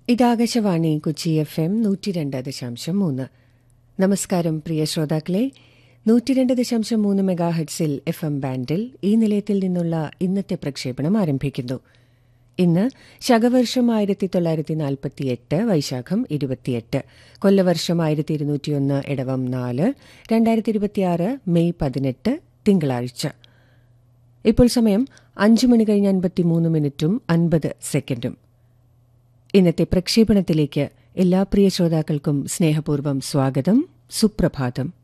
ഇതാകാശവാണി Kochi F M നൂറ്റി രണ്ട് ദശാംശം മൂന്ന് നമസ്കാരം പ്രിയ ശ്രോതാക്കളെ നൂറ്റിരണ്ട് ദശാംശം മൂന്ന് മെഗാഹെഡ്സിൽ എഫ് എം ബാൻഡിൽ ഈ നിലയത്തിൽ നിന്നുള്ള ഇന്നത്തെ പ്രക്ഷേപണം ആരംഭിക്കുന്നു ഇന്ന് ശകവർഷം ആയിരത്തി തൊള്ളായിരത്തി നാൽപ്പത്തിയെട്ട് വൈശാഖം ഇരുപത്തിയെട്ട് കൊല്ലവർഷം ആയിരത്തി ഇരുന്നൂറ്റിയൊന്ന് ഇടവം നാല് രണ്ടായിരത്തി ഇരുപത്തിയാറ് മെയ് പതിനെട്ട് തിങ്കളാഴ്ച ഇപ്പോൾ സമയം അഞ്ച് മണി കഴിഞ്ഞ് അൻപത്തിമൂന്ന് മിനിറ്റും അൻപത് സെക്കൻഡും ഇന്നത്തെ പ്രക്ഷേപണത്തിലേക്ക് എല്ലാ പ്രിയ ശ്രോതാക്കൾക്കും സ്നേഹപൂർവ്വം സ്വാഗതം സുപ്രഭാതം